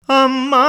அம்மா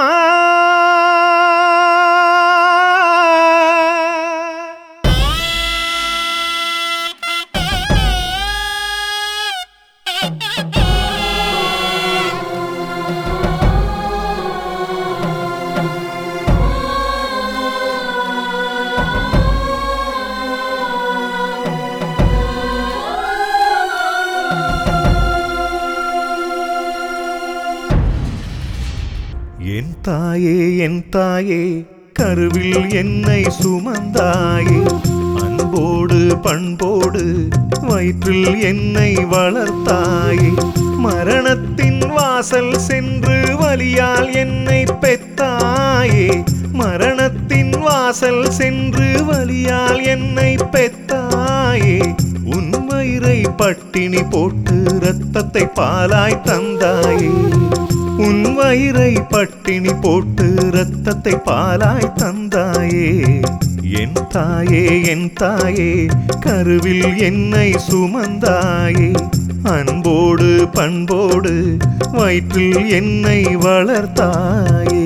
என் தாயே என் தாயே கருவில் என்னை சுமந்தாயே அன்போடு பண்போடு வயிற்றில் என்னை வளர்த்தாயே மரணத்தின் வாசல் சென்று வலியால் என்னை பெத்தாயே மரணத்தின் வாசல் சென்று வலியால் என்னை பெத்தாயே உன் வயிறை பட்டினி போட்டு இரத்தத்தை பாலாய் தந்தாயே உன் வயிறை பட்டினி போட்டு இரத்தத்தை பாலாய் தந்தாயே என் தாயே என் தாயே கருவில் என்னை சுமந்தாயே அன்போடு பண்போடு வயிற்றில் என்னை வளர்த்தாயே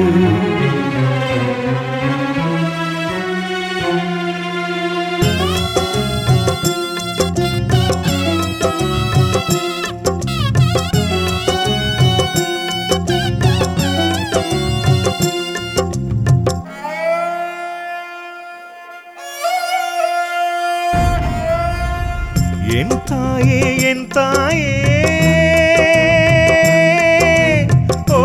என் தாயே என் தாயே ஓ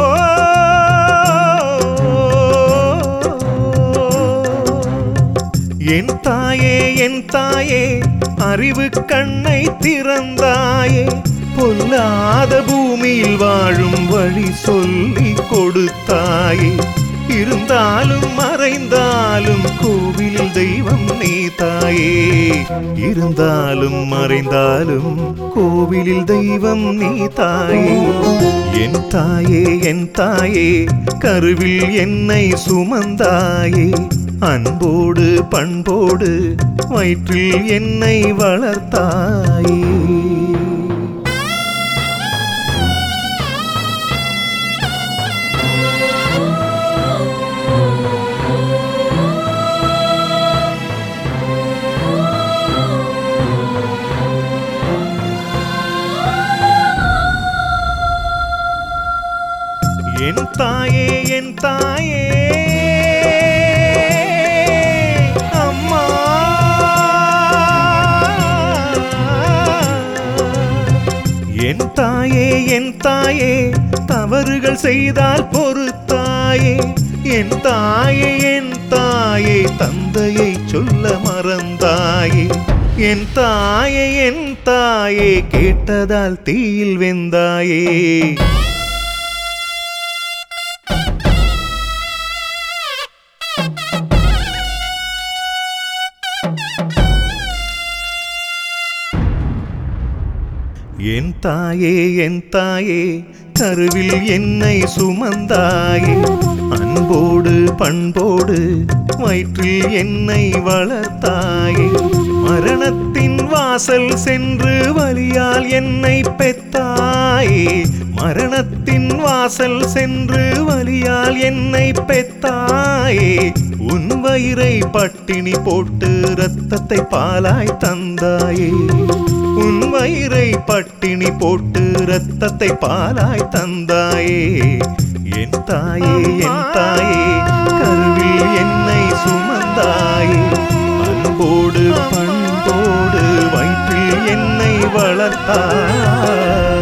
என் தாயே என் தாயே அறிவு கண்ணை திறந்தாயே பொல்லாத பூமியில் வாழும் வழி சொல்லி கொடுத்தாயே இருந்தாலும் மறைந்தாலும் கோவிலில் தெய்வம் நீ தாயே இருந்தாலும் மறைந்தாலும் கோவிலில் தெய்வம் நீ தாயே என் தாயே என் தாயே கருவில் என்னை சுமந்தாயே அன்போடு பண்போடு வயிற்றில் என்னை வளர்த்தாயே என் தாயே என் தாயே அம்மா என் தாயே என் தாயே தவறுகள் செய்தால் பொறுத்தாயே என் தாயே என் தாயே தந்தையை சொல்ல மறந்தாயே என் தாயே என் தாயே கேட்டதால் தீயில் வெந்தாயே என் தாயே என் தாயே கருவில் என்னை சுமந்தாயே அன்போடு பண்போடு வயிற்றில் என்னை வளர்த்தாயே மரணத்தின் வாசல் சென்று வலியால் என்னை பெத்தாயே மரணத்தின் வாசல் சென்று வலியால் என்னை பெத்தாயே உன் வயிறை பட்டினி போட்டு இரத்தத்தை பாலாய் தந்தாயே உன் வயிறை பட்டினி போட்டு இரத்தத்தை பாலாய் தந்தாயே என் தாயே என் தாயே கருவில் என்னை சுமந்தாயே அன்போடு பண்போடு வயிற்றில் என்னை வளர்த்தாயே